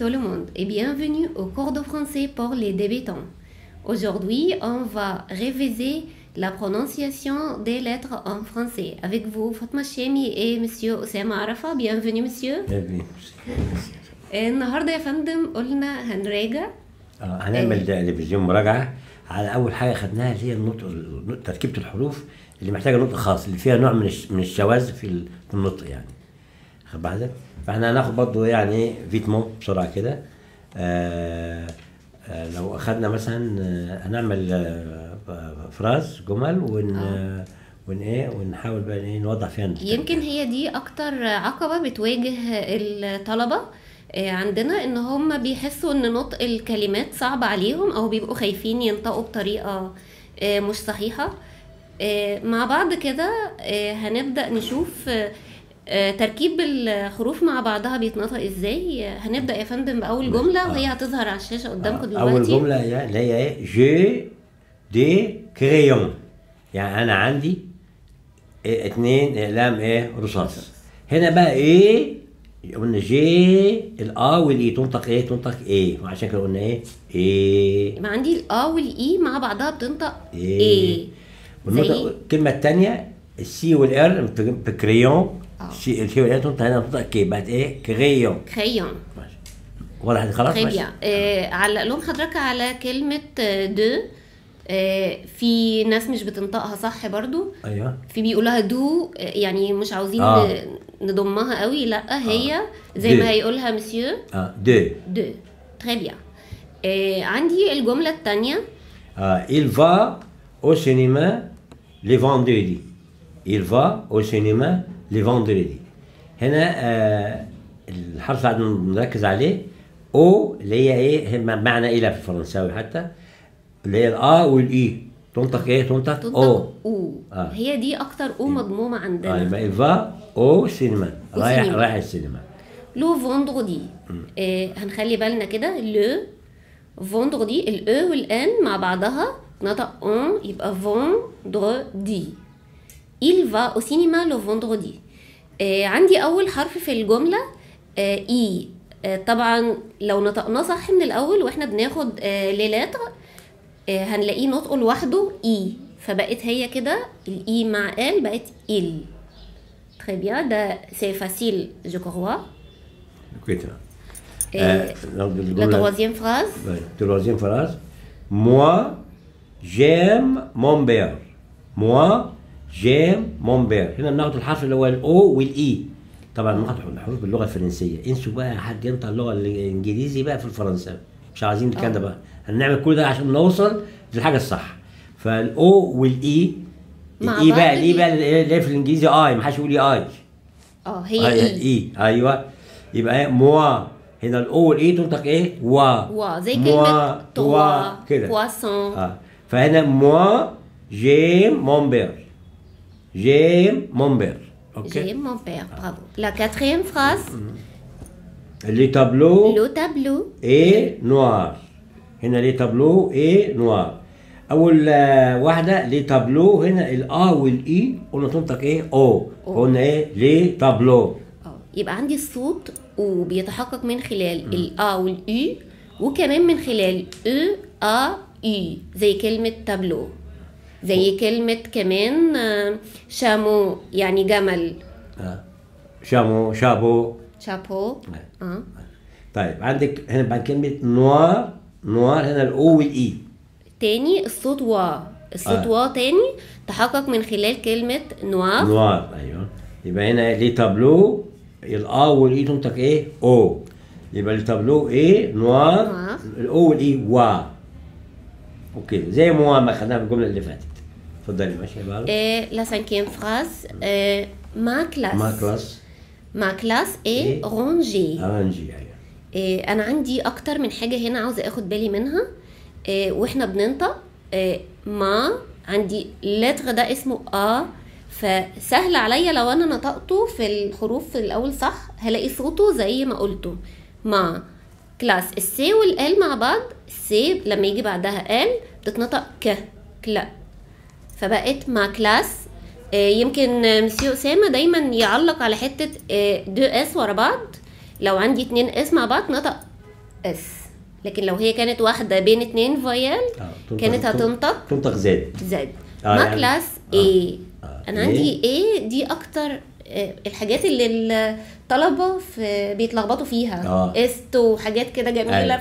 tout le monde et bienvenue au cours de français pour les débutants. Aujourd'hui, on va réviser la prononciation des lettres en français. Avec vous, Fatma Chemi et Monsieur Oussama Arafa. Bienvenue, Monsieur. النهارده يا فندم قلنا هنراجع اه هنعمل تلفزيون مراجعه على اول حاجه خدناها اللي هي النطق النطق- تركيبه الحروف اللي محتاجه نطق خاص اللي فيها نوع من الش- من الشواذ في ال- في النطق يعني خد بالك فاحنا هناخد برضه يعني فيتمون بسرعه كده آه آه لو اخدنا مثلا آه، هنعمل آه، فراز جمل ون آه. ون ايه ونحاول بقى ايه نوضح فيها التركيب. يمكن هي دي اكتر عقبة بتواجه الطلبة آه، عندنا ان هم بيحسوا ان نطق الكلمات صعب عليهم او بيبقوا خايفين ينطقوا بطريقة آه، مش صحيحة آه، مع بعض كده آه، هنبدأ نشوف آه، آه، تركيب الحروف مع بعضها بيتنطق ازاي آه، هنبدأ يا فندم بأول جملة وهي هتظهر على الشاشة قدامكم دلوقتي اول جمله هي اللي هي ايه جي دي كريون يعني انا عندي إيه اتنين اقلام ايه رصاص هنا بقى ايه قلنا جي الا والاي تنطق ايه تنطق ايه وعشان كده قلنا ايه ايه يبقى عندي الآ والإي مع بعضها بتنطق إيه. إيه والنطق زي الكلمه الثانيه السي والار بكريون آه. السي السي والار تنطق هنا تنطق كي بقت ايه كريون كريون ماشي واضح خلاص très ماشي bien آه علق لهم حضرتك على كلمة آه، دو آه في ناس مش بتنطقها صح برضو ايوه في بيقولها دو آه، يعني مش عاوزين آه. ن- نضمها قوي لا هي زي دو. ما هيقولها مسيو اه دو دو très bien آه عندي الجملة التانية Ah, il va au cinéma les vendredis. Il va au cinéma les vendredis. هنا آه الحرف اللي نركز عليه او اللي هي ايه هي معنى الى في الفرنساوي حتى اللي هي الا والاي تنطق ايه تنطق تنطق او او آه. هي دي اكتر او مضمومة اه عندنا يبقى il va au cinéma Au رايح cinéma. رايح السينما لو فوندردي آه هنخلي بالنا كده لو فوندردي الاو والان مع بعضها نطق اون يبقى فوندردي il va au cinéma le vendredi آه عندي اول حرف في الجمله آه اي آه طبعا لو نطقناه صح من الاول واحنا بناخد آه ليلاتر آه هنلاقيه نطقه لوحده اي فبقت هي كده الاي مع ال بقت il Très bien, ده- c'est facile, je crois. كويس Et آه، لو la الجملة- troisième phrase, Ouais, troisième phrase. Moi, j'aime mon père. Moi, j'aime mon père. هنا بناخد الحرف اللي هو الاو والاي. طبعا بناخد الحروف باللغه الفرنسيه. انسوا بقى حد ينطق اللغه الانجليزي بقى في الفرنساوي. مش عايزين الكلام ده بقى. هنعمل كل ده عشان نوصل للحاجه الصح. فالاو والاي مع الاي بعض بقى الاي دي- بقى اللي هي في الانجليزي اي ما حدش يقول لي اي. اه هي اي اي اي ايوه يبقى ايه موا هنا الاو والاي تنطق ايه وا وا زي موا، كلمة توا توا كده بواسون اه فهنا موا جيم مون بير جيم مون بير اوكي J'aime mon père, bravo. La quatrième phrase, لي تابلو le tableau, اي نوار هنا لي تابلو اي نوار اول آه، واحده لي تابلو هنا الا والاي قلنا تنطق ايه او قلنا ايه لي تابلو اه يبقى عندي الصوت وبيتحقق من خلال الأ والإي وكمان من خلال أ أ إي زي كلمة تابلو زي كلمة كمان آه، شامو يعني جمل آه. شامو شابو شابو اه طيب عندك هنا بعد كلمة نوار نوار هنا الأو والإي تاني الصوت وا الصوت آه. وا تاني تحقق من خلال كلمة نوار نوار أيوه يبقى هنا لي تابلو الأ والإي تنطق إيه أو يبقى لي تابلو إيه نوار نوار. الأو والإي وا أوكي زي موا ما خدناها في الجملة اللي فاتت اتفضلي ماشي يا بارو Et la cinquième phrase, euh, ma classe. ما كلاس Ma classe est Et- rangée. أرانجي أيوه آه، انا عندي اكتر من حاجه هنا عاوزه اخد بالي منها آه، واحنا بننطق آه، ما عندي اللتر ده اسمه ا فسهل عليا لو انا نطقته في الحروف في الاول صح هلاقي صوته زي ما قلته ما كلاس السي والال مع بعض السي لما يجي بعدها ال بتتنطق ك كلا فبقت مع كلاس آه، يمكن آه، مسيو اسامه دايما يعلق على حته آه، دو اس ورا بعض لو عندي اتنين اس مع بعض نطق اس لكن لو هي كانت واحده بين اتنين فويل آه، تنطق- كانت هتنطق تنطق زد زد آه، ما يعني- كلاس آه. ايه آه، انا إيه؟ عندي ايه دي اكتر آه، الحاجات اللي الطلبه في بيتلخبطوا فيها آه. است وحاجات كده جميله أيوة.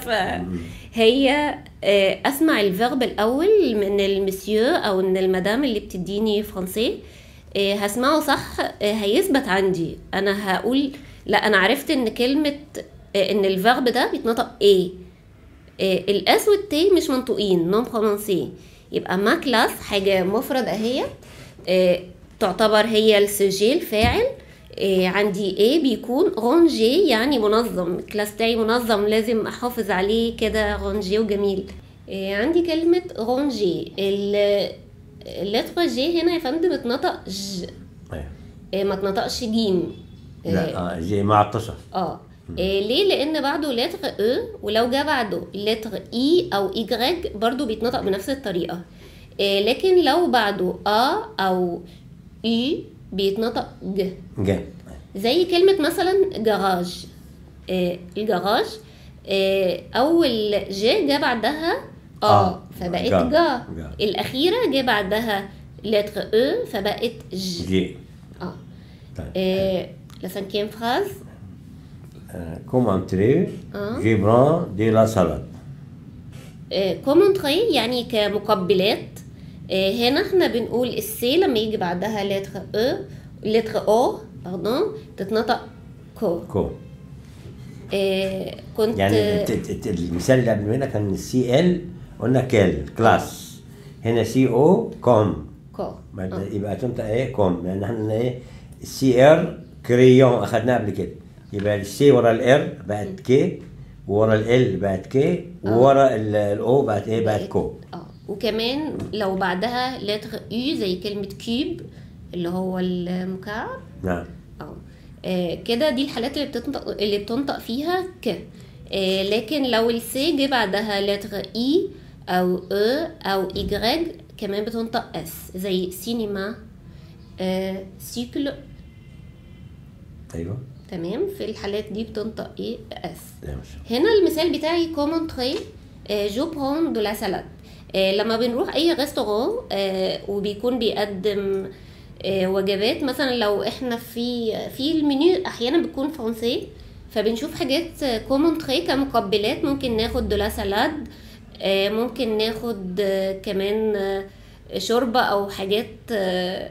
فهي آه، اسمع الفيرب الاول من المسيو او من المدام اللي بتديني فرنسي آه، هسمعه صح آه، هيثبت عندي انا هقول لا انا عرفت ان كلمه آه، ان الفيرب ده بيتنطق ايه آه، الاس والتي مش منطوقين نون برونسي يبقى ما كلاس حاجه مفرد اهي آه، تعتبر هي السجل الفاعل آه، عندي ايه بيكون رونجي يعني منظم الكلاس بتاعي منظم لازم احافظ عليه كده رونجي وجميل آه، عندي كلمة رونجي اللتر جي هنا يا فندم اتنطق ج أيوة. آه، ما اتنطقش جيم آه، لا اه زي معطشه اه إيه ليه لان بعده لتر او ولو جه بعده لتر اي او ايجريج برضو بيتنطق بنفس الطريقه إيه لكن لو بعده ا او اي بيتنطق ج جا زي كلمه مثلا جراج إيه الجراج إيه اول ج جه بعدها ا آه. فبقت جا. جا جا. الاخيره جه بعدها لتر او فبقت ج جي اه طيب. إيه la cinquième phrase كوم انتري آه. جي بران دي لا سالاد كومونتري يعني كمقبلات آه، هنا احنا بنقول السي لما يجي بعدها لتر او لتر او باردون تتنطق كو كو آه، كنت يعني الت- الت- المثال اللي قبل منها كان سي ال قلنا كال كلاس هنا سي او كوم كو بعد- آه. يبقى تنطق ايه كوم لان احنا قلنا ايه السي ار كريون اخدناها قبل كده يبقى السي ورا الار بقت كي ورا ال بقت كي وورا الاو بقت ايه بقت كو اه وكمان لو بعدها لتر يو زي كلمة كيوب اللي هو المكعب نعم اه آه، كده دي الحالات اللي بتنطق اللي بتنطق فيها ك آه، لكن لو السي جه بعدها لتر اي او او او ايجريج كمان بتنطق اس زي سينما آه، سيكل ايوه تمام في الحالات دي بتنطق ايه اس لا مش هنا المثال بتاعي كومونتري جو برون دو لا سالاد لما بنروح اي ريستوران آه، وبيكون بيقدم آه، وجبات مثلا لو احنا في في المنيو احيانا بتكون فرنسي فبنشوف حاجات كومونتري كمقبلات ممكن ناخد دو لا سالاد آه، ممكن ناخد آه، كمان آه، شوربه او حاجات آه،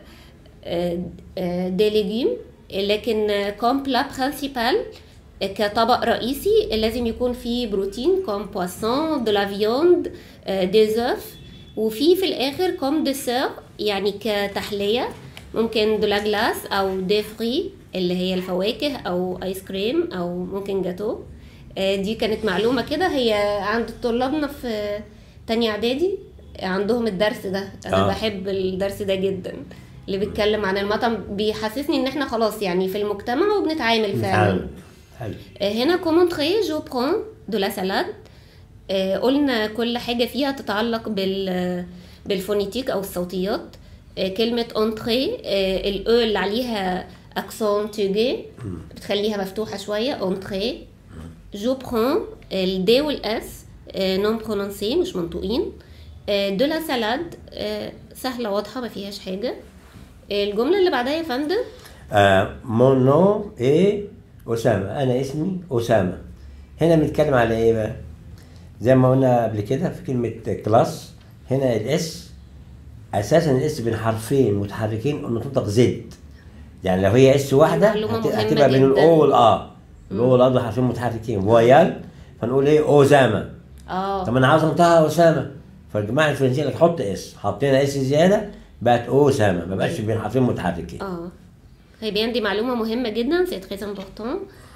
دي ليجيم لكن كوم بلا برينسيبال كطبق رئيسي لازم يكون فيه بروتين كوم بواسون دو لا فيوند دي زوف وفي في الاخر كوم ديسير يعني كتحليه ممكن دو لا جلاس او دي فري اللي هي الفواكه او ايس كريم او ممكن جاتو آه، دي كانت معلومه كده هي عند طلابنا في تانية اعدادي عندهم الدرس ده انا آه. آه. بحب الدرس ده جدا اللي بيتكلم عن المطعم بيحسسني ان احنا خلاص يعني في المجتمع وبنتعامل فعلا نتعامل. حلو آه، هنا كومونتري جو برون دو لا سالاد آه، قلنا كل حاجة فيها تتعلق بال بالفونيتيك أو الصوتيات آه، كلمة اونتري الأو اللي عليها أكسون تيجي بتخليها مفتوحة شوية اونتري جو برون الدي والاس نون برونونسي مش منطوقين دو لا سالاد آه، سهلة واضحة ما فيهاش حاجة آه، الجملة اللي بعدها يا فندم آه مون نو ايه اسامه انا اسمي اسامه هنا بنتكلم على ايه بقى زي ما قلنا قبل كده في كلمه كلاس هنا الاس اساسا الاس بين حرفين متحركين انه تنطق زد يعني لو هي اس واحده معلومة هت- مهمة هتبقى بين جداً. الاو والا الاو والا دول حرفين متحركين فويال فنقول ايه اوزامه اه طب انا عاوز انطقها اسامه فالجماعه الفرنسيين لك حط اس حطينا اس زياده بقت اسامه ما بقاش بين حرفين متحركين اه طيب عندي معلومة مهمة جدا سي تري امبورتون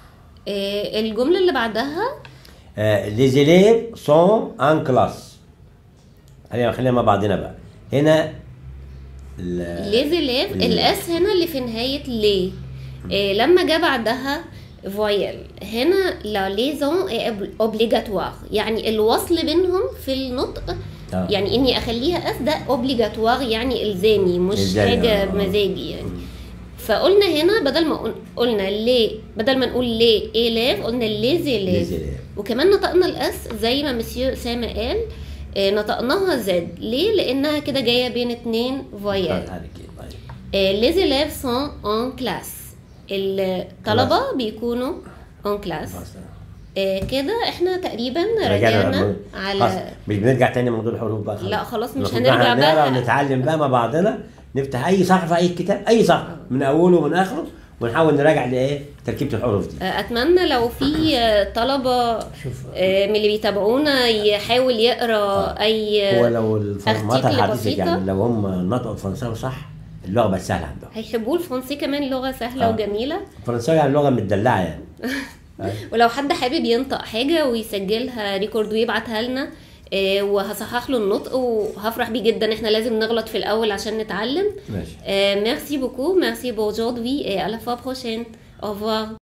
الجملة اللي بعدها آه، les élèves sont en classe خلينا خلينا مع بعضنا بقى هنا ال- لي زيليف ال- الاس هنا اللي في نهاية لي إيه لما جه بعدها فويل هنا لا ليزون اوبليجاتوار يعني الوصل بينهم في النطق آه. يعني اني اخليها اس ده اوبليجاتوار يعني الزامي مش إلزامي، حاجه آه. بمزاجي يعني فقلنا هنا بدل ما قل- قلنا لي بدل ما نقول لي إيلاف قلنا ليزي ليزي إيلاف إيلاف. وكمان نطقنا الاس زي ما مسيو سامة قال آه، نطقناها زد ليه لانها كده جايه بين اتنين فويال هذا كده طيب. les élèves sont en classe الطلبة بيكونوا en classe خلاص. آه، كده احنا تقريبا رجعنا رجعنا للموضوع. خلاص. على مش بنرجع تاني لموضوع الحروف بقى لا، خلاص مش المفروض هنرجع نقرا بقى. ونتعلم بقى مع بعضنا نفتح اي صفحه في اي كتاب اي صفحه من اوله ومن اخره ونحاول نراجع لايه تركيبه الحروف دي آه، اتمنى لو في آه، طلبة شوف آه، من اللي بيتابعونا يحاول يقرا اي هو لو الفورمات أرتيكل الحديثه بسيطة. يعني لو هم نطقوا الفرنساوي صح اللغه بقت سهله عندهم هيحبوه الفرنسي كمان لغة سهلة آه. وجميلة الفرنساوي يعني لغه متدلعه يعني ولو حد حابب ينطق حاجة ويسجلها ريكورد ويبعتها لنا آه، وهصحح له النطق وهفرح بيه جدا احنا لازم نغلط في الاول عشان نتعلم ماشي Euh, merci beaucoup, merci pour aujourd'hui et à la fois prochaine. Au revoir.